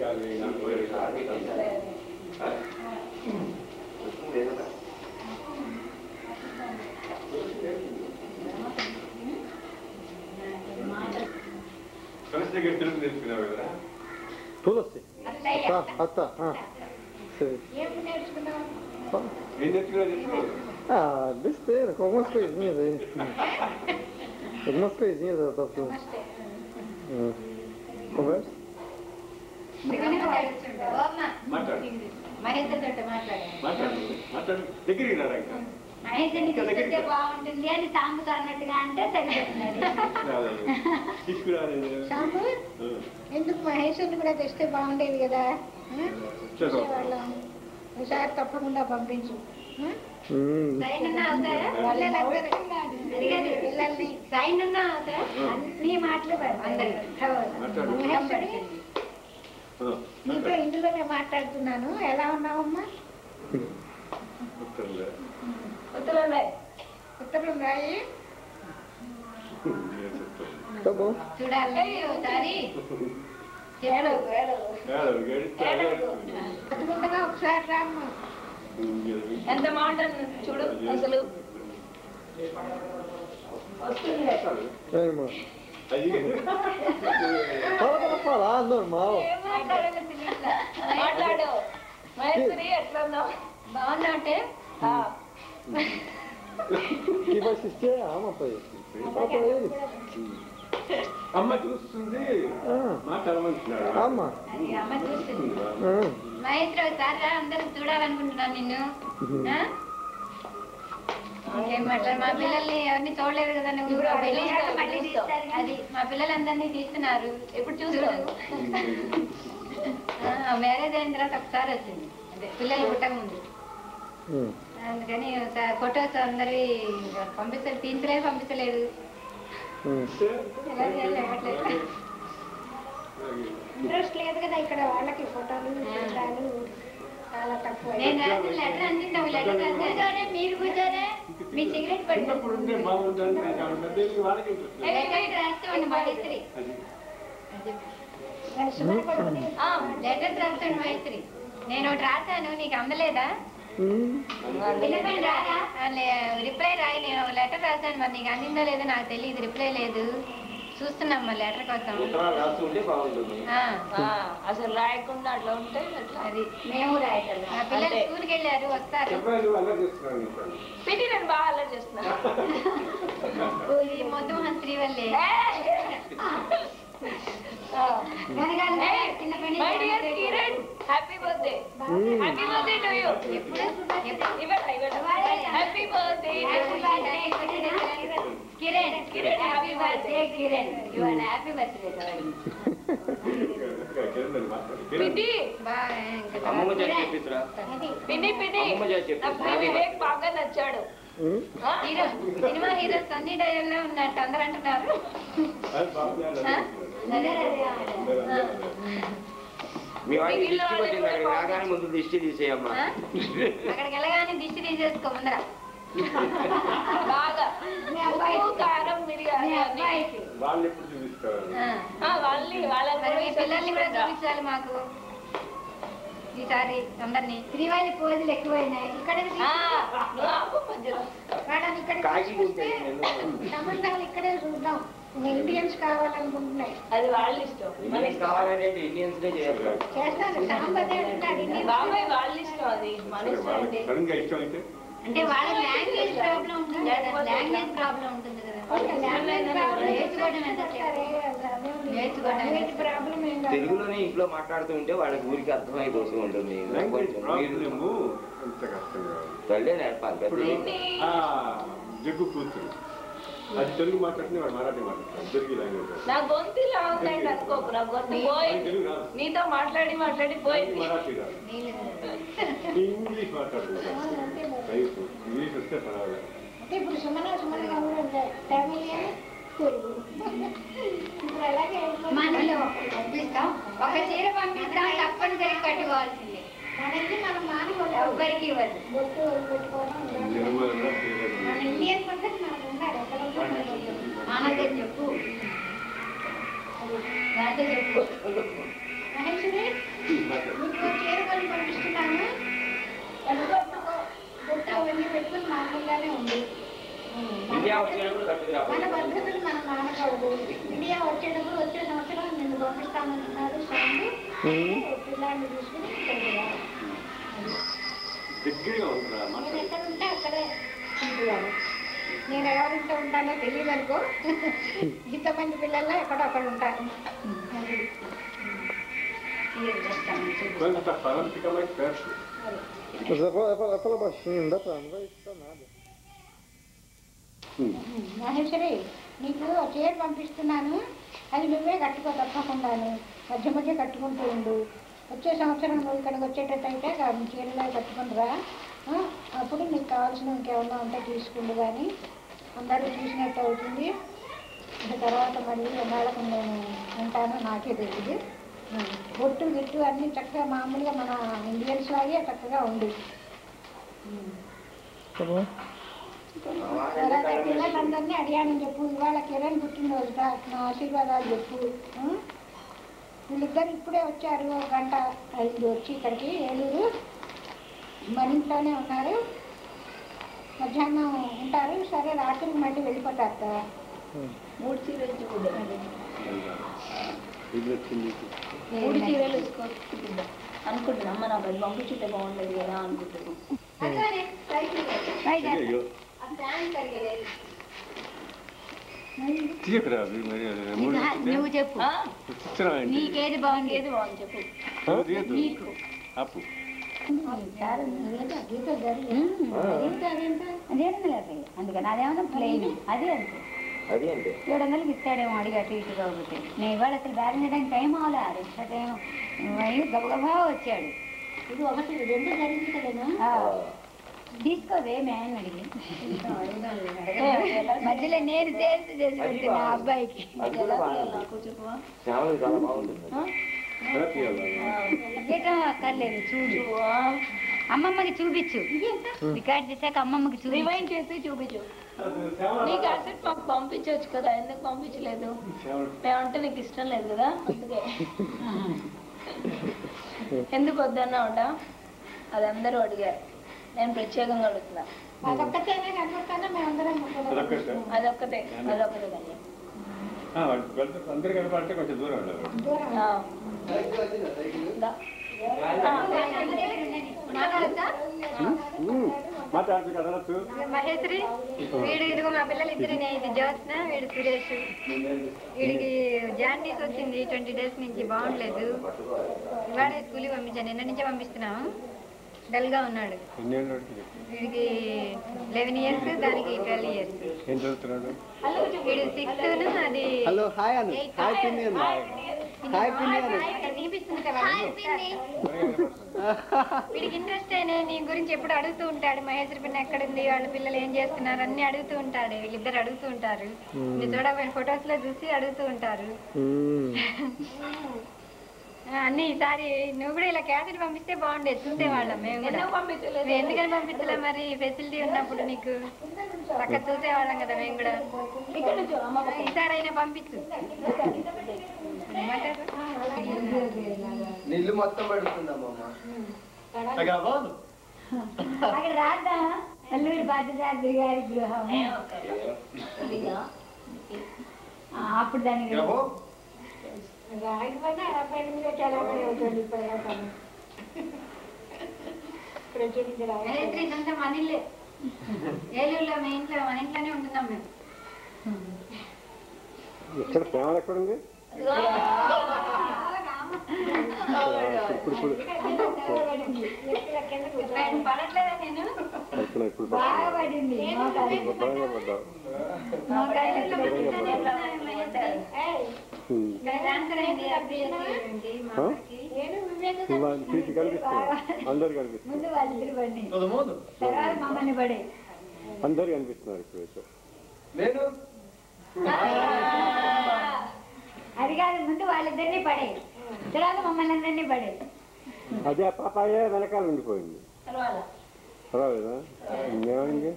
తులసి దగ్గర తెలుగు నేర్చుకున్నావు కదా తులసి అత్తయ్య ఆ, అత్త ఆ, సరే ఏం నేర్చుకున్నావు ఏం నేర్చుకున్నావు చెప్పు Ah, besteira, com algumas coisinhas aí. Algumas coisinhas da tua turma. Ah. Conversa? మాట్లాడు మహేందర్ తోటి మాట్లాడాను మాట్లాడు మాట్లాడు దగ్గరికి రారా ఇంకా మహేందర్ని తీసుకొస్తే బాగుంటుంది అని సాంబు అన్నట్టుగా అంటే సరిపోతున్నది రాలేదు. తీసుకురాలేదు సాంబు ఎందుకు మహేశ్వరిని కూడా తెస్తే బాగుండేది కదా ఆ? చూసేవాళ్ళం. ఒకసారి తప్పకుండా పంపించు ఆ? Hum. సైన్ అన్నా అవుతాయా? పిల్లలు అందరూ అది కాదు, పిల్లల్ని సైన్ అన్నా అవుతాయా? అన్ని మాటలు అందరు మాట్లాడు. నీతో ఇందులోనే మాట్లాడుతున్నాను ఎలా ఉన్నావమ్మా ఉత్తరంలో. ఉత్తరం రాయి ఉత్తరం రాయి నేను చెప్తాను. Tá bom. చూడాలి ఒకసారి ఏడు ఏడు ఏడవ గడిస్తే ఏడవ. పట్టుకుంటగా ఒకసారి రామ్మా ఇంకేమి? ఎంత మాట చూడు అసలు É, irmã. అది Fala pra ela falar, normal. ఏం మాట్లాడాలో తెలియట్లా. మాట్లాడు మహేశ్వరి ఎట్లా ఉన్నావు బాగున్నా అంటే ఆ, Quem vai assistir é a alma, pai. Fala pra ele. అమ్మ చూస్తుంది Ah, మాట్లాడమంటున్నాడు ama. అది అమ్మ చూస్తుంది Ah. మహేంద్ర ఒకసారి రా అందరూ చూడాలనుకుంటున్నాను నిన్ను ఆ? ఇంకేం మాట్లాడు మా పిల్లల్ని ఎవరిని చూడలేదు కదా నువ్వు ఇప్పుడు పెళ్లి చూస్తాం, అయ్యాక మళ్ళీ చూస్తాం. తీస్తారు అది మా పిల్లలందరినీ తీస్తున్నారు ఇప్పుడు చూస్తాం మ్యారేజ్ అయిన తర్వాత ఒకసారి వచ్చింది అదే పిల్లలు పుట్టక ముందు Hum. అందుకని ఫొటోస్ అందరి పంపిస్తారు తీయించలేదు పంపించలేదు Hum. ఎలా చేయాలో ఇవ్వట్లేదు. ఇంట్రెస్ట్ లేదు కదా ఇక్కడ వాళ్ళకి ఫోటోలు చిత్రాలు చాలా తక్కువ నేను రాసిన లెటర్ అందిందాం లెటర్ రాసానే మీరు కూర్చోనే మీ సిగరెట్ చిన్నప్పుడు ఉంటే బాగుంటుంది నాకు ఆవిడ పెద్ద అయ్యాక వాళ్ళకి ఇంట్రెస్ట్ లేదు. లెటర్ రాస్తామండి మహేశ్వరి అది లెటర్ రాస్తాను మహేశ్వరి నేను ఒకటి రాశాను నీకు అందలేదా Hum. రిప్లై రారా? ఆ, లే- రిప్లై రాయి నేను లెటర్ రాశాను మరి నీకు అందిందో లేదో నాకు తెలియదు రిప్లై లేదు చూస్తున్నాం మరి లెటర్ కోసం ఉత్తరాలు రాస్తూ ఉంటే బాగుంటుంది ఆ, ఆ, అసలు రాయకుండా అట్లా ఉంటే అట్లా అది మేము రాయటం మా పిల్లలు అంతే. స్కూల్కి వెళ్ళారు వస్తారు చెప్పాలి నువ్వు అలా చేస్తున్నావు నీకు. పిటి నేను బాగా అల్లరి చేస్తున్నా ఈ మొత్తం మన Srivalli my dear Kiran happy birthday happy birthday to you ఇవాళ ఇవాళ happy birthday Kiran Kiran happy birthday Kiran ఇవాళ హ్యాపీ బర్త్డే కిరణ్ మాట్లాడు. పిటి అమ్మమ్మ చేసి చెప్పిస్తురా పిని పిని అమ్మమ్మ చేసి చెప్పు. నాకు మీ వివేక్ బాగా నచ్చాడు Hum. ఆ? Hero cinema hero Sunny dialogue లో ఉన్నట్టు అందరూ అంటున్నారు అది బాగుంది అలా ఆ? చేస్తున్నాడు. అదే అదే అందరూ అందరూ. మీ వాడికి దిష్టి పట్టింది అక్కడ రాగానే ముందు దిష్టి తీసేయమ్మా ఆ? అక్కడికి వెళ్ళగానే దిష్టి తీసేసుకో ముందర బాగా ఉప్పు కారం బిర్యానీ మీ అన్ని. అబ్బాయికి వాళ్ళు ఎప్పుడు చూపిస్తారు ఆ. ఆ, వాళ్ళని వాళ్ళని మరి మీ కూడా పిల్లల్ని కూడా చూపించండి. చూపించాలి మాకు ఈసారి అందరినీ శ్రీవారి పోజులు ఎక్కువైనాయి ఇక్కడ ఆ, నువ్వు ఆపు మధ్యలో. మేడం ఇక్కడ కాకి చూస్తే కూర్చొని సంబంధాలు ఇక్కడే చూద్దాం ఇండియన్స్ కావాలనుకుంటున్నాయి అది వాళ్ళ ఇష్టం ఇండియన్స్ కావాలంటే ఇండియన్స్ నే చేస్తారు చేస్తాను సాంబదే ఉంటాడు ఇన్ని బాబాయ్ వాళ్ళ ఇష్టం అది మన ఇష్టం వాళ్ళకి అండి. సడన్ గా ఇష్టం అయితే అంటే వాళ్ళ లాంగ్వేజ్ ప్రాబ్లం ఉంటుంది కదా లాంగ్వేజ్ ప్రాబ్లం ఉంటుంది కదా నేర్చుకోవడం ఎంత నేర్చుకోవడం ప్రాబ్లం ఏం కాదు తెలుగులోనే ఇంట్లో మాట్లాడుతూ ఉంటే వాళ్ళకి ఊరికి అర్థమైపోతూ ఉంటుంది లాంగ్వేజ్ కొంచెం ప్రాబ్లము మీరు అంత కష్టం కాదు తల్లే నేర్పాలి ఇప్పుడు పెద్ద ఆ జగ్గు కూతురు అది తెలుగు మాట్లాడితే వాడు మరాఠీ మాట్లాడతాడు తెలుగు లాంగ్వేజ్ నా గొంతు ఇలా ఉందండి అనుకోకు నా గొంతు పోయింది తెలుగు రాదు నీతో మాట్లాడి మాట్లాడి పోయింది మరాఠీ రాదు ఇంగ్లీష్ మాట్లాడుతుంది ఇంగ్లీష్ వస్తే పర్వాలేదు అంటే ఇప్పుడు సుమన సుమన కూడా తమిళ తెలుగు ఇప్పుడు అలాగే మనలో పంపిస్తాం ఒక చీర పంపిస్తాం తప్పనిసరి కట్టుకోవాల్సిందే మనకి మనం మానుకోవాలి ఎవ్వరికి ఇవ్వదు బొట్టు పెట్టుకోవడం ఉండదు. నిర్మల్ కూడా చేయలేదు. మన ఇండియన్ పద్ధతి మనకు ఉండాలి ఎక్కడ ఉందో మనకు ఉండదు. మనకే చెప్పు అది దాంతో చెప్పు మహేశ్వరి నీకు చీర కొని పంపిస్తున్నాను ఎడగొట్టుకో బుట్ట అవన్నీ పెట్టుకుని మామూలుగానే ఉంది ఇండియా వచ్చినప్పుడు కట్టుకురా మన పద్ధతులు మనం మానకూడదు ఇండియా వచ్చేటప్పుడు వచ్చే సంవత్సరం నిన్ను పంపిస్తామంటున్నారు స్వామి పిల్లాన్ని తీసుకుని ఇక్కడికి రా. దగ్గరగా ఉంటుందా నేను మాట్లాడి ఎక్కడ ఉంటే అక్కడే ఉంటున్నాను నేను ఎవరింట్లో ఉంటానో తెలియదు అనుకో ఇంతమంది పిల్లల్లో ఎక్కడో అక్కడ ఉంటాను అది. కొంత ప్రారంభికమైన పేర్స్ Mas ela fala, ela fala, ela fala baixinho, não dá pra, não vai escutar nada. Maheshwari నీకు ఆ చీర పంపిస్తున్నాను అది నువ్వే కట్టుకో తప్పకుండాను మధ్య మధ్య కట్టుకుంటూ ఉండు వచ్చే సంవత్సరం నువ్వు ఇక్కడికి వచ్చేటట్టయితే కా- చీరలా కట్టుకుని రా ఆ, అప్పుడు నీకు కావాల్సిన ఇంకేమన్నా ఉంటే తీసుకుండు కానీ అందరూ చూసినట్టు అవుతుంది ఇక తర్వాత మళ్ళీ ఎన్నాళ్ళకు నేను ఉంటానో నాకే తెలియదు ఉం. బొట్టు గిట్టు అన్నీ చక్కగా మామూలుగా మన ఇండియన్స్ లాగే చక్కగా ఉండు ఉం. Tá bom? తర్వాత పిల్లలందరినీ అడిగానని చెప్పు ఇవాళ కిరణ్ పుట్టినరోజుట నా ఆశీర్వాదాలు చెప్పు ఆ? వీళ్ళిద్దరు ఇప్పుడే వచ్చారు ఒక గంట అయింది వచ్చి ఇక్కడికి ఏలూరు మన ఇంట్లోనే ఉన్నారు మధ్యాహ్నం ఉంటారు సరే రాత్రికి మళ్ళీ వెళ్ళిపోతారు కదా మూడు చీరలు చూడు ఇది వచ్చింది మూడు చీరలు వేసుకో అనుకుంటున్నా అమ్మ నాకు అది పంపించుంటే బాగుండేది కదా అనుకుంటున్నాను అయ్యో తీయకరా అవి మరి అది మూడు నువ్వు చెప్పు ఇస్తున్నావా ఏంటి? నీకేది బాగుంది ఏది బాగుంది చెప్పు ఆ, తీయద్దు అప్పు గీత జరిగి అదేంటి లేదు అందుకని అదేమన్నా ప్లెయిన్ అదే అంతే అది అంటే ఏడు వందలకి ఇస్తాడేమో అడిగి అటు ఇటు కాబట్టి నేను ఇవాళ అసలు బ్యాగ్ చేయడానికి టైం అవ్వలే రిక్షా టైం అయ్యి గబగబా వచ్చాడు ఇది ఒకటి రెండు జరిగింది కదనా ఆ, తీసుకోవే మీ ఆయన అడిగి మధ్యలో నేను సేల్స్ చేసి పెట్టిన ఆ అబ్బాయికి అది కూడా బాగుంది నాకు చెప్పవా శ్యామలు చాలా బాగుంటుంది ఎలా తీయాలి ఇయ్యటం అక్కర్లేదు చూడు అమ్మమ్మకి చూపించు రికార్డ్ చేశాక అమ్మమ్మకి చూపించు రివైండ్ చేసి చూపించు నీకు అసెట్ మాకు పంపించవచ్చు కదా ఎందుకు పంపించలేదు మేమంటే నీకు ఇష్టం లేదు కదా అందుకే ఎందుకు వద్దన్నావుట అది అందరూ అడిగారు నేను ప్రత్యేకంగా అడుగుతున్నా అదొక్కతేనే కనపడతానే మేమందరం అదొక్కటే? అదొక్కటే అదొక్కటే కానీ అందరు కనపడితే కొంచెం దూరం ఉండాలి దూరం ఆ. దా. ఆ. మాట్లాడుతూ కదలచ్చు మహేశ్వరి వీడు ఇదిగో మా పిల్లలు ఇద్దరిని ఇది జ్యోత్స్న వీడు సురేష్ వీడికి జాండీస్ వచ్చింది ట్వంటీ డేస్ నుంచి బాగుండలేదు ఇవాడే స్కూల్కి పంపించాను నిన్న నుంచే పంపిస్తున్నాము డల్ గా ఉన్నాడు ఎన్ని ఏళ్ళు ఉంటుంది? వీడికి లెవెన్ ఇయర్స్ దానికి ట్వెల్వ్ ఇయర్స్ ఏం చదువుతున్నాడు వీడు సిక్స్త్ అది Hello, hi Anu. Hi Pinny Anu. Hi Pinny Anu. ఇక్కడ వినిపిస్తుంది కదా వీడికి ఇంట్రెస్ట్ అయినా నీ గురించి ఎప్పుడు అడుగుతూ ఉంటాడు మహేశ్వరి పిన్న ఎక్కడుంది వాళ్ళ పిల్లలు ఏం చేస్తున్నారు అన్ని అడుగుతూ ఉంటాడు వీళ్ళిద్దరు అడుగుతూ ఉంటారు నీ చూడబోయిన ఫొటోస్ లో చూసి అడుగుతూ ఉంటారు ఆ, అన్ని ఈసారి నువ్వు కూడా ఇలా క్యాసెట్ పంపిస్తే బాగుండేది చూసేవాళ్ళం మేము కూడా ఎందుకు పంపించలేదు నువ్వు ఎందుకని పంపించలే మరి ఫెసిలిటీ ఉన్నప్పుడు నీకు చక్కగా చూసేవాళ్ళం కదా మేము కూడా ఇక్కడ నుంచి అమ్మ ఈసారి అయినా పంపించు ఏమంటారు? నీళ్ళు మొత్తం పడుతుందమ్మా అక్కడ రాద్దా అల్లూరి బాధ్యశాస్త్రి గారి గృహం ఆ, అప్పుడు దానికి రాకపోయినా అబ్బాయి మీద చాలా పడి అవుతుంది ప్రచురించడం మహేశ్వరి ఇదంతా మన ఇల్లే ఏలూరులో మా ఇంట్లో మన ఇంట్లోనే ఉంటున్నాం మేము ఎక్కడ కెమెరా ఎక్కడ ఉంది ఇప్పుడు ఇప్పుడు నేను పడట్లేదా నేను పడుతున్నా ఇప్పుడు బాగా పడింది మోకాలు. బాగా పడ్డావు ఉమ్. ఇక్కడ ట్రాన్స్ఫర్ అయింది అబ్బాయి ఉంది మా ఆ? అమ్మకి. నేను వివేక నువ్వు ఆయన తీసి కనిపిస్తుంది అందరు కనిపిస్తుంది ముందు వాళ్ళిద్దరు పడి తర్వాత మమ్మల్ని పడే అందరు కనిపిస్తున్నారు ఇప్పుడు నేను అది కాదు ముందు వాళ్ళిద్దరిని పడే తర్వాత మమ్మల్ని అందరినీ పడే అదే ఆ పాపాయే వెనకాల ఉండిపోయింది తర్వాత పర్వాలేదా ఏమైంది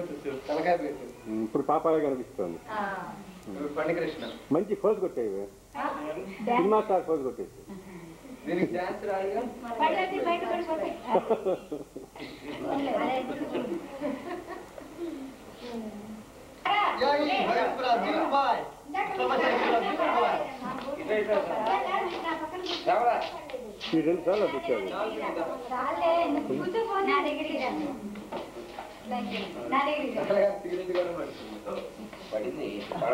తలకాయ పెట్టు ఇప్పుడు పాపాయే కనిపిస్తుంది పండి కృష్ణ మంచి ఫోజ్ కొట్టేవి సినిమా స్టార్ పోజు కొట్టేసి దీనికి డాన్స్ రాదుగా పడేది బయట పడిపోతాయి E aí, vai pro Brasil ou vai? Só vai sair pro Brasil ou vai? రావరా ఈ రెండు సార్లు కూర్చోాలి చాలే కూర్చోపో నా దగ్గరికి రా. నా దగ్గరికి రా. సిగరెట్ కూడా పడుతుంది పడింది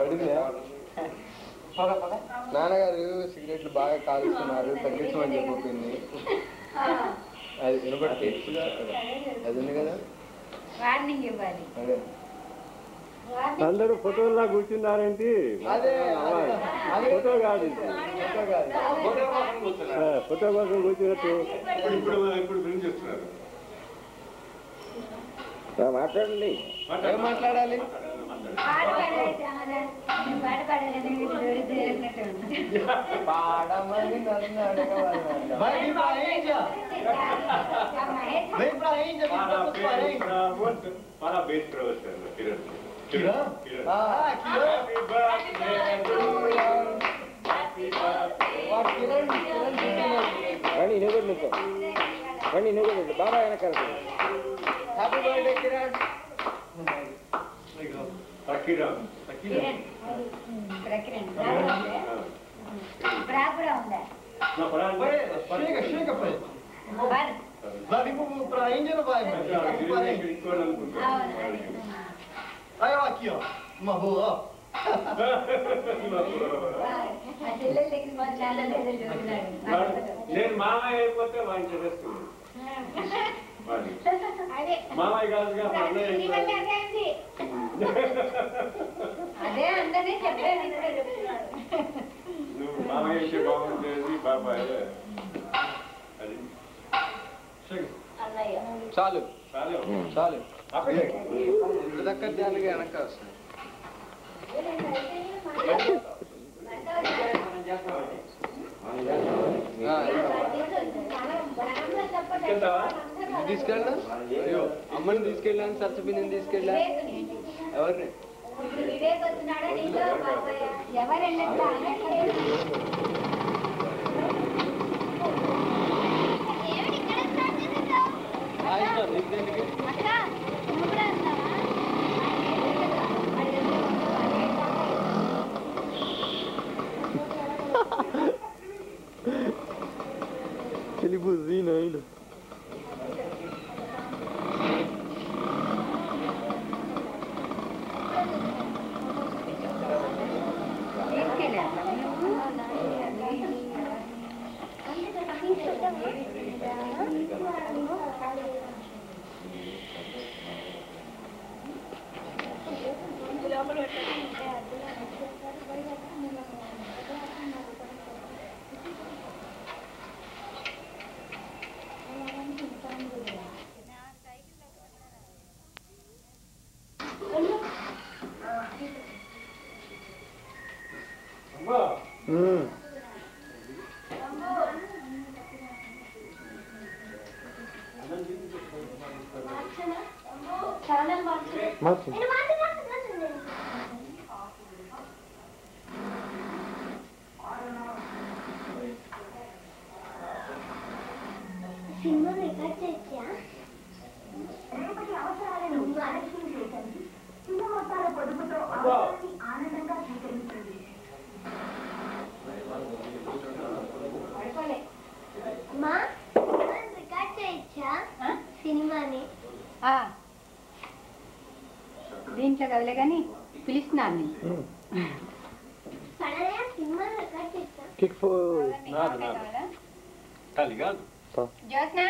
నాన్నగారు సిగరెట్లు బాగా కాలుస్తున్నారు తగ్గించమని చెప్పింది అది వినపడుతుంది అది ఉంది కదా వార్నింగ్ ఇవ్వాలి అదే అందరూ ఫోటోలా కూర్చున్నారేంటి అదే అదే ఫోటో కాదు ఇది. ఫోటో కాదు ఫోటో కోసం కూర్చున్నారు ఆ, ఫోటో కోసం కూర్చున్నట్టు ఇప్పుడు ఇప్పుడు ఇప్పుడు ఫిల్మ్ చేస్తున్నారు మాట్లాడండి ఏం మాట్లాడాలి పాట పాడాలి చాలా. నువ్వు పాట పాడాలి ఎందుకంటే ఇది జోడి చేరినట్టు ఉంది. పాడమని నన్ను అడగవాలి Vai vir pra Índia! Vem pra Índia, vem pra para Tuparém! parabéns para você, Kiran. Kiran? Kiran. Ah, Kiran! Happy birthday to you. Happy birthday. వాడు కిరణ్ కిరణ్ చూస్తున్నాడు. రండి నువ్వు కూడా నిల్చో రండి నువ్వు కూడా నిల్చో బాబా వెనకాల happy birthday Kiran Kiran. Kiran. ఇక్కడ కిరణ్. బ్రా కూడా ఉందా? బ్రా కూడా ఉందా? Não, para Vai, chega, chega, pai. వాడు. Vai vir pro- pra Índia ou não vai, mãe? Vai pra Tuparém. అవును. Aí, ó, aqui, ó. Uma boa, ó. ఆ చెల్లెల దగ్గర మా చాలా లేదని చెప్తున్నాడు. నేను మామయ్య అయిపోతే వాడిని చేస్తుంది అదే మామయ్య కాదుగా మా అన్నయ్య నీ వల్ల అయిపోయాడు. అదే అయింది. అదే అందరినీ చెప్పాను ఇక్కడ చెప్తున్నాడు నువ్వు మామయ్య అయితే బాగుండేది బాబాయ్ అది అన్నయ్య చాలు చాలు చాలు అప్పుడే ఇంటి దగ్గర దానికి వెనక వస్తుంది ఆ, వెళ్తావా ఇది తీసుకెళ్ళా అయ్యో అమ్మని తీసుకెళ్ళాను సరసబిని తీసుకెళ్ళా ఎవరిని ఇప్పుడు వివేక్ వస్తున్నాడా నీతో ఎవరండి ఏమిటి ఇక్కడ స్టార్ట్ చేసేసావు? ఆ ఇష్టం నీకు దేనికి అక్క నువ్వు కూడా వస్తావా? Aquele buzina ainda. అమ్మా ఉమ్. మార్చు నేను మాత్రం మాత్రం సినిమా రికార్డ్ చేయొచ్చా రేపటి అవసరాలను ఆలోచన చేయండి చిన్న మొత్తాల పొదుపుతో అవసరాన్ని ఆనందంగా స్వీకరించండి మా రికార్డ్ చేయొచ్చా సినిమాని దీంట్లో కదలే కానీ పిలుస్తున్నాను నేను ఉమ్. పడలే సినిమా రికార్డ్ చేస్తా Kick for. నాదు నాదు ఖాళీ కాదు జ్యోత్న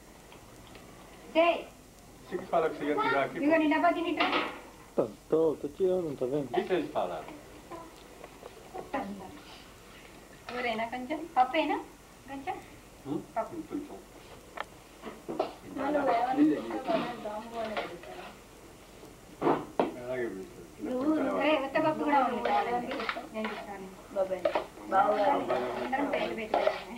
చేయి సిక్స్ పాలకు సిగరెట్ రాకి ఇదిగో నీ డబ్బా తినిట్టు Tá, tô, tô tirando, tá vendo? Details పాలా ఊరేనా కొంచెం పప్పేనా కొంచెం కొంచెం అలాగే ఒరే, ఉత్త పప్పు కూడా ఉంది నేను ఇస్తాను అందరం పేర్లు పెట్టుకోవాలి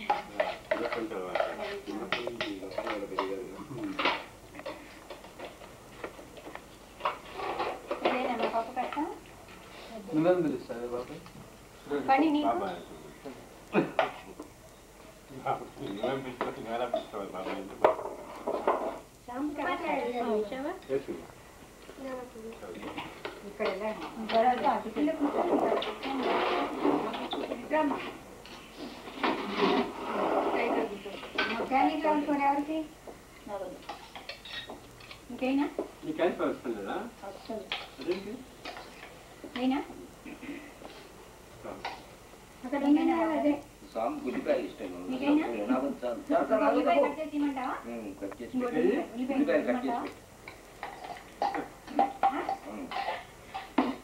ఇదేనా మా పప్పు కట్టం నువ్వేం పిలుస్తావు బాబు పని నీకు బాబాయ్ నువ్వేం పిలుస్తావు నువ్వెలా పిలుస్తావు బాబా వేసు మెకానిక్ అనుకోని ఎవరికి ఇంకైనా నీ క్యాన్సర్ వస్తుందా అదేంటి అయినా అక్కడ ఉందన్నా అదే సాంగ్ గుడికాయ ఇష్టం మీకైనా? నాకు చాలా- చాలా- చాలా ఉల్లిపాయ నాకు- కట్ చేసి ఇమ్మంటావా ఉమ్, కట్ చేసి ఇంకోటి పెట్టు. ఉల్లిపాయ ఉల్లిపాయలు కట్ కట్ చేసి చేయమంటావా? పెట్టు. ఉమ్.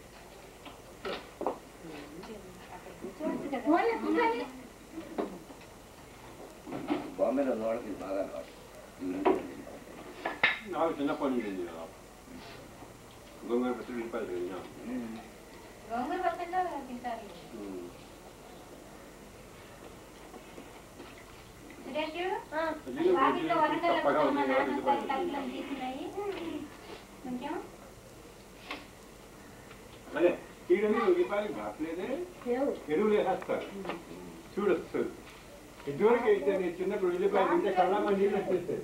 ఓన్లీ కూర్చోండి. బాంబేలో ఉన్న వాళ్ళకి ఇది బాగా అలవాటు. నాకు చిన్నప్పటి నుంచి ఉంది కదా గోంగూర పచ్చడి ఉల్లిపాయలు తిన్నా ఉమ్. గోంగూర పచ్చడిలో తింటారు సురేష్ వాకిట్లో వరండాలో తప్పగా కూర్చొని మా ఉంది నాన్న ఉల్లిపాయలు తలుపులు తీసుకున్నాయి కొంచెం అదే ఈడని ఉల్లిపాయలు కావట్లేదే ఎరువులు వేసేస్తారు చూడు వస్తుంది ఇదివరకు అయితే నేను చిన్నప్పుడు ఉల్లిపాయలు తింటే కళ్ళమ్మ నీళ్ళు వచ్చేస్తాయి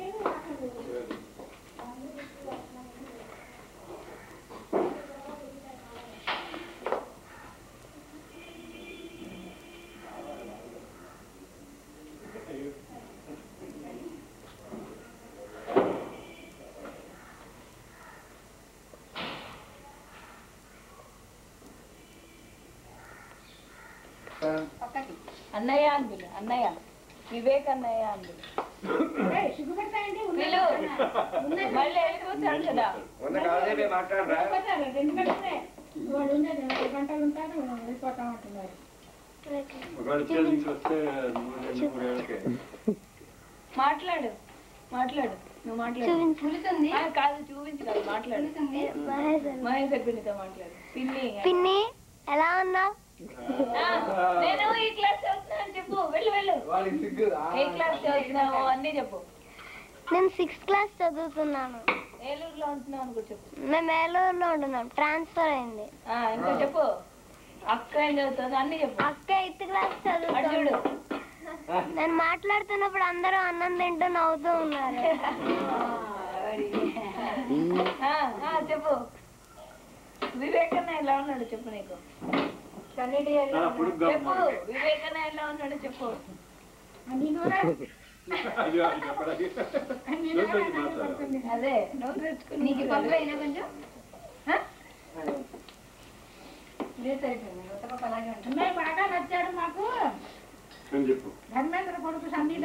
పక్కకి అన్నయ్య అంది అన్నయ్య వివేక్ అన్నయ్య అంది సిగ్గుపడతాయంటే పిలు మళ్ళీ వెళ్ళిపోతాడు కదా ఉన్న కాసేపే మాట్లాడరా రెండు గంటలే వాళ్ళు ఉండేది రెండు గంటలు ఉంటారు వెళ్ళిపోతా ఉంటున్నారు ఒకవేళ పిల్లలు ఇంటికి వస్తే మూడు రెండు మూడు ఏళ్ళకే మాట్లాడు మాట్లాడు నువ్వు మాట్లాడు పులుతుంది ఆ, కాదు చూపించు కాదు మాట్లాడు మహేష్ పిన్నితో మాట్లాడు పిన్ని పిన్ని ఎలా ఉన్నావు ఆ, నేను ఈ క్లాస్ చదువుతున్నాను చెప్పు వెళ్ళు వెళ్ళు వాడికి సిగ్గు ఏ క్లాస్ చదువుతున్నావు అన్నీ చెప్పు నేను సిక్స్త్ క్లాస్ చదువుతున్నాను ఏలూరులో ఉంటున్నావు అని కూడా చెప్పు మేము ఏలూరులో ఉంటున్నాం ట్రాన్స్ఫర్ అయింది ఆ, ఇంకా చెప్పు అక్క ఏం చదువుతుంది అన్ని చెప్పు అక్క ఎయిత్ క్లాస్ అటు చూడు చదువుతాను నేను మాట్లాడుతున్నప్పుడు అందరూ అన్నం తింటూ నవ్వుతూ ఉన్నారు ఆ, ఆ, చెప్పు వివేకన్న ఎలా ఉన్నాడు చెప్పు నీకు కన్నీటి చాలా పొడుగ్గా చెప్పు ఉన్నాడు. వివేకన్న ఎలా ఉన్నాడు చెప్పు అయ్యో, అది చెప్పడానికి. లోపలికి మాట్లాడు. అదే నోరు తెచ్చుకుని నీకు పప్పు అయినా కొంచెం ఆ? ఇదే సరిపోయింది ఉత్తపప్పు అలాగే ఉంటుంది బాగా నచ్చాడు మాకు అని చెప్పు ధర్మేంద్ర కొడుకు సంగీత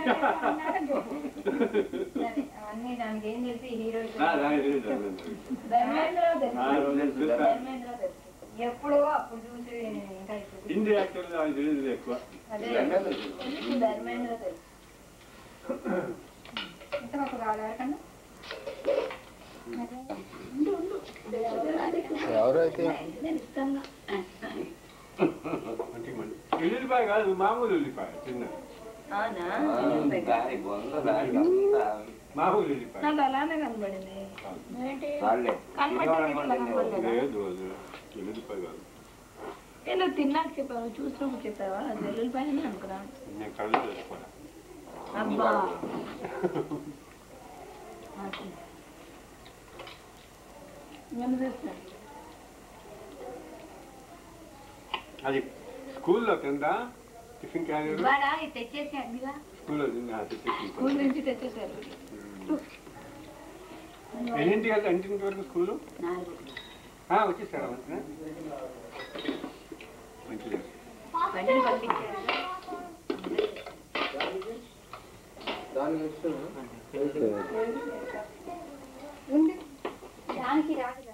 సరే అవన్నీ దానికి ఏం తెలిసి హీరో ఆ, దానికి తెలియదు, దానికి తెలియదు. ధర్మేంద్ర ఆ తెలుసు రోజు నేను చూసా. ధర్మేంద్ర తెలుసు ఎప్పుడో అప్పుడు చూసి ఇంకా ఇప్పుడు హిందీ యాక్టర్లు దానికి తెలియదు ఎక్కువ అదే తెలుసు ధర్మేంద్ర తెలుసు ఉత్తపప్పు కావాలి ఎవరికన్నా ఎవరైతే మంచి మంచి ఉల్లిపాయ కాదు మామూలు ఉల్లిపాయ చిన్న అవునా ఆ, దారి బొంద దారి అంతా మామూలు ఉల్లిపాయ నాకు అలానే కనబడింది చాలులే. కనబడ్డది తినేవాళ్ళం ఇట్లా కొంచెం కనబడలేదా? లేదు అది ఉల్లిపాయ కాదు నేను తిన్నాక చెప్పావు చూసినప్పుడు చెప్పావా అది వెల్లుల్లిపాయనే అనుకున్నా నేను కళ్ళు తెలుసుకోవాలి అబ్బా నేను చూస్తున్నా అది స్కూల్లో కింద టిఫిన్ క్యారియర్ ఇవాళ ఇది తెచ్చేసి అదిగా స్కూల్లో తిన్నా తెచ్చేసి స్కూల్ నుంచి తెచ్చేసారు ఎన్నింటికి వెళ్తా ఎన్నింటి వరకు స్కూల్ నాలుగు వచ్చేసారా మంచిగా మంచిది బండిని పంపించారు దానికి ఇష్టం ఉంది దానికి రాదుగా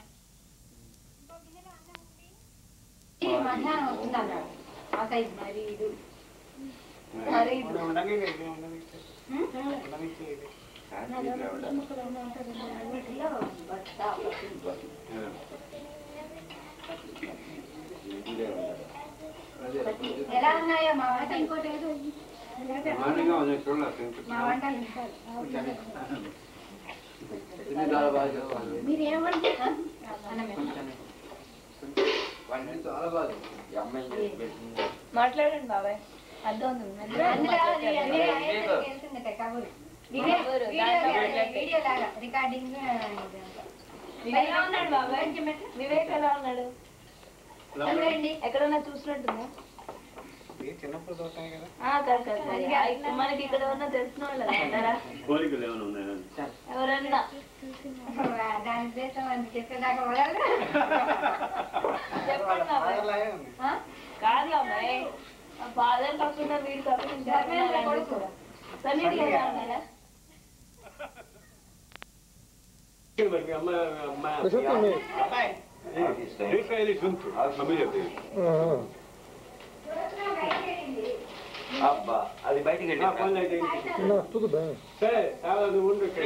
ఈ మధ్యాహ్నం వస్తుంది అన్నాడు ఆ సైజ్ మరి ఇది మరి ఇది వీటిలో బట్ట ఎలా ఉన్నాయో మా వంట ఇంకోటి ఏదో మామూలుగా ఉంది చూడాలి మా వంటలు ఇది చాలా బాగా చదవాలి మీరు ఏమంటే అన్నమే వంట చాలా బాగా ఈ అమ్మాయి చేసి పెట్టింది. మాట్లాడండి బాబాయ్ అద్దం అందులో అది అన్ని రాయేసరికి వెళ్తుందట కబురు. వీడియో కబురు, వీడియో దాంట్లో లాగా, పెట్టినట్టే. వీడియో లాగా రికార్డింగ్ ఎలా ఉన్నాడు బాబాయ్ వివేక్ ఎలా ఉన్నాడు ఎక్కడన్నా చూసినట్టుందా చిన్నప్పుడు చూడటమే కదా ఆ, కాదు, కాదు, కాదు. ఆ, ఇక్కడ మనకి ఇక్కడ ఉన్న తెలిసిన వాళ్ళు అంటారా కోరికలు ఏమైనా ఉన్నాయా ఎవరన్నా దాని ఉద్దేశం అని చెప్పేదాకా వదలరు. చెప్పండి బాబాయ్ అలాగే ఉంది ఆ? కాదు బాబాయ్ ఫాదర్ కాకుండా వీడు కాకుండా ఇంకా ధర్మేంద్ర కొడుకు. సన్నిధి ఎలా ఉన్నారా మరి మీ అమ్మ అమ్మ చెప్పు మీ రేఖాయలు సుంటు మమ్మీ చెప్పి అబ్బా అది బయటికి ఆ వెళ్ళి పనులు అయితే Não, tudo bem. సరే చాలా నువ్వు ఉండు ఇక్కడ.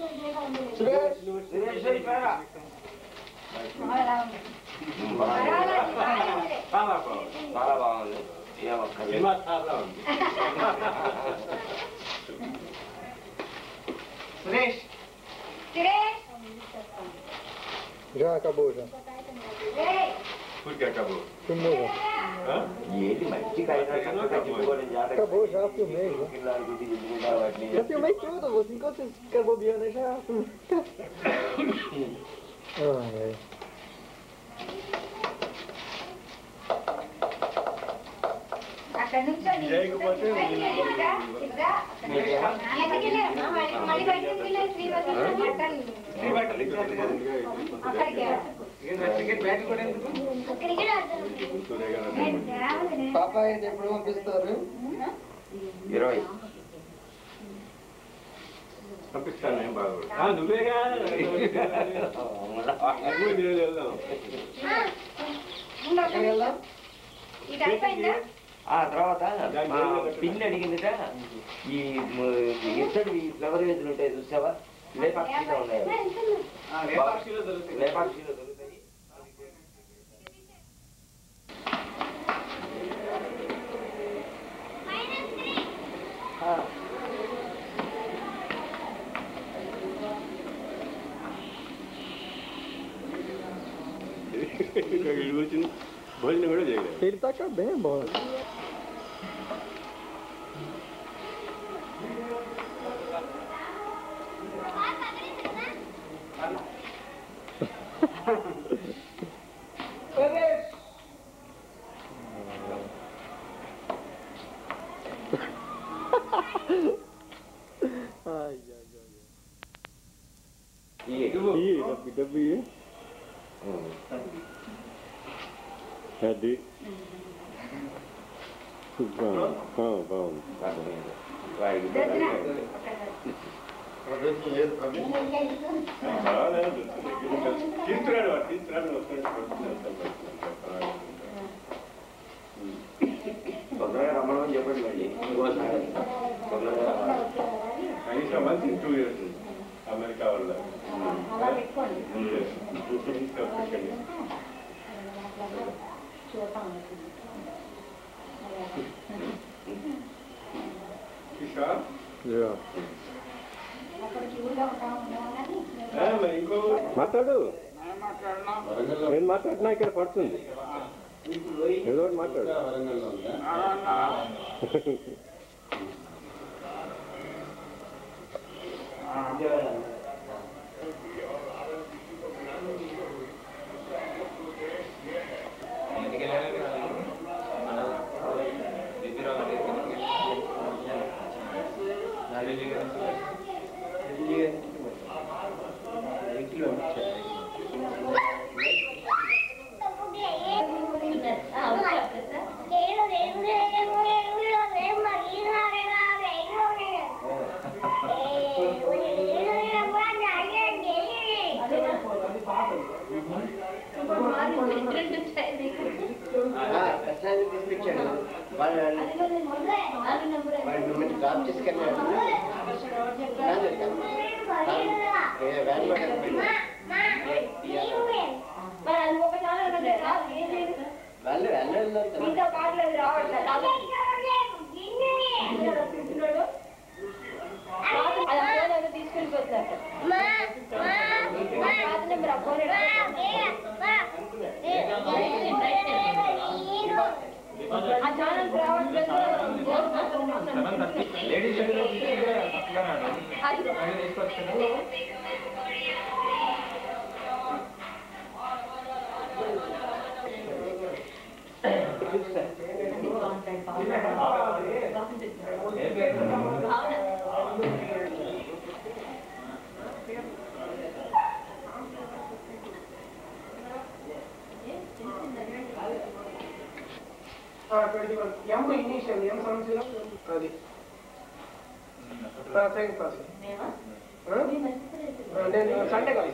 అలా ఉంది. పర్వాలేదు, పర్వాలేదు. చాలా బాగుంది చాలా బాగుంది ఏమక్కర్లేదు సినిమా చాలా ఉంది Suresh! Suresh, Já acabou, já. ఏయ్, పూర్తి acabou. Filmou já. Hã? ఏంటి మంచి కాగితాలు చక్కగా చెప్పుకోవడం జాగ్రత్త. Acabou já, filmei já. పిల్లలు గుడ్డి చెప్పుకుంటారు వాటిని. Já filmei tudo, você enquanto vocês ficaram bobeando aí já. Ai, ai. అక్కడ నుంచోని లేకపోతే బయటికి వెళ్ళిరా, ఇట్రా. బయటికి వెళ్ళారు. ఆ, మళ్ళీ- మళ్ళీ బయటికి వెళ్ళారు, శ్రీవల్లి బట్టలు. అక్కడికి అక్కడికి రావాలి. పాపాయి ఎప్పుడు పంపిస్తారు ఇరవై పంపిస్తాను ఏం బాగోదు ఆ, నువ్వేగా నువ్వు నేను వెళ్దాం ఎక్కడికి వెళ్దాం ఇది అయిపోయిందా ఆ తర్వాత మా పిన్ని అడిగిందిట ఈ ఎత్తడి ఈ ఫ్లవర్ వేసులు ఉంటాయి చూసావా లేపాక్షిలో ఉన్నాయి అవి. లేపాక్షిలో దొరుకుతాయి. లేపాక్షిలో దొరుకుతాయి ఇక్కడ కూర్చుని భోజనం కూడా చేయలేదు Ele tá bem bom. Ai, ai, ఈ ఇయ్యి, డబ్బు డబ్బు ఇయ్యి. అది బాగుంది ఆ, బాగుంది వాడికి పర్వాలేదు. తీసుకురాడు వాడు, తీసుకురాడు వస్తాడు. తొందరగా రమ్మని చెప్పండి మళ్ళీ ఇంకోసారి తొందరగా రావాలి. కనీసం మంచి టూ ఇయర్స్ అమెరికా వల్ల అలా పెట్టుకోండి já. మాట్లాడు నేను మాట్లాడినా ఇక్కడ పడుతుంది ఏదో ఒకటి మాట్లాడు ఇంకా పాటలేదు రావట్లేదు తీసుకెళ్ళిపోతారు పాత నెంబర్ ఆ ఫోన్ ఆ ఛానల్ రావట్లేదు twenty one M initial M సంవత్సరం అది సెకండ్ క్లాస్ నేను సండే కాదు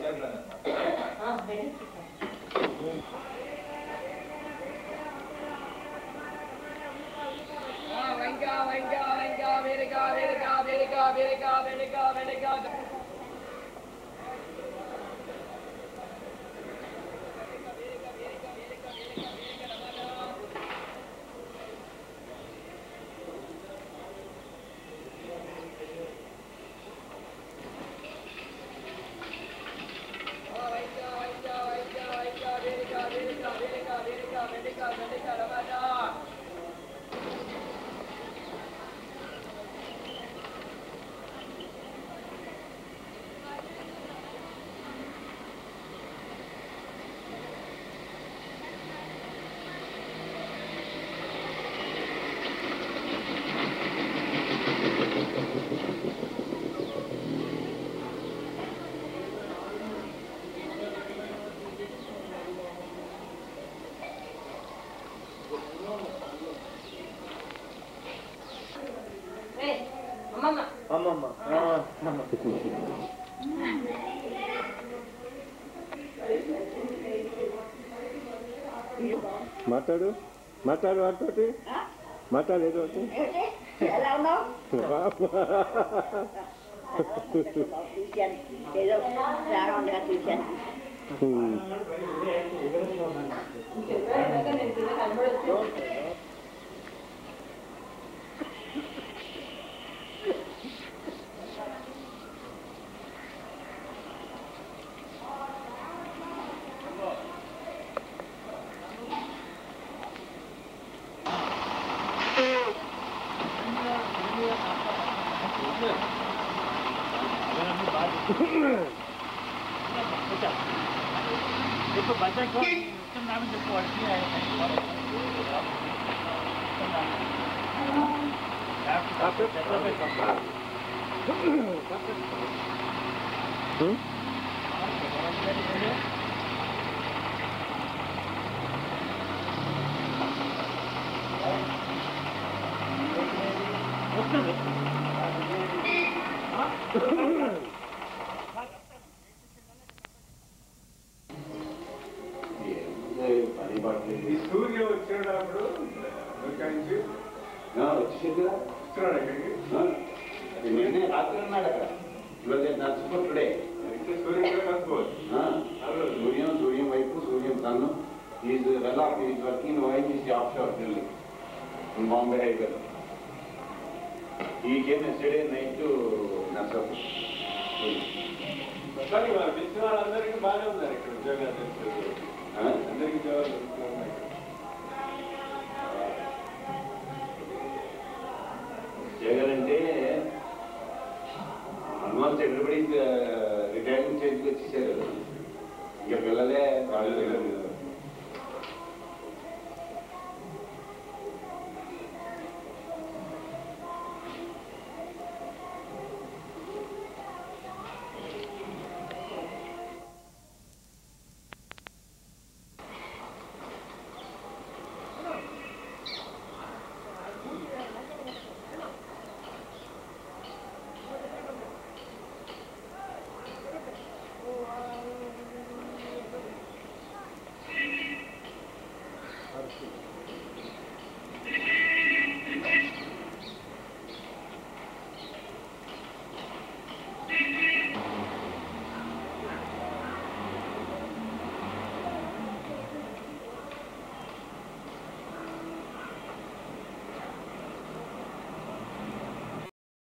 అమ్మమ్మ మాట్లాడు మాట్లాడు వాటితోటి మాట్లాడు ఏదో ఒకటి. ఎలా ఉన్నావు ఏదో ప్రారంభంగా చూశాను హ్మ్. హ్మ్? ఈ సూర్య వచ్చినప్పుడు ఇక్కడి నుంచి వచ్చేసిందిగా వస్తున్నాడు ఇక్కడికి నిన్నే రాత్రి ఉన్నాడు అక్కడ ఇవాళ నడుచుకుంటుడే అయితే సూర్యుడు కలుసుకోవచ్చు సూర్యం సూర్యం వైపు సూర్యం తన్ను is well off is working wife is offshore Delhi Bombay హైవేలో ఈ కేమ్ ఎస్టర్డే నైట్ నర్సప్ కానీ మన పిలిచిన వాళ్ళందరికీ బాగానే ఉన్నారు ఇక్కడ ఉద్యోగాలు చేస్తారు అందరికీ ఉద్యోగాలు దొరుకుతున్నాయి జగన్ అంటే ఆల్మోస్ట్ ఎవ్రీబడి రిటైర్మెంట్ స్టేజ్కి వచ్చేసారు ఇంకా పిల్లలే వాళ్ళు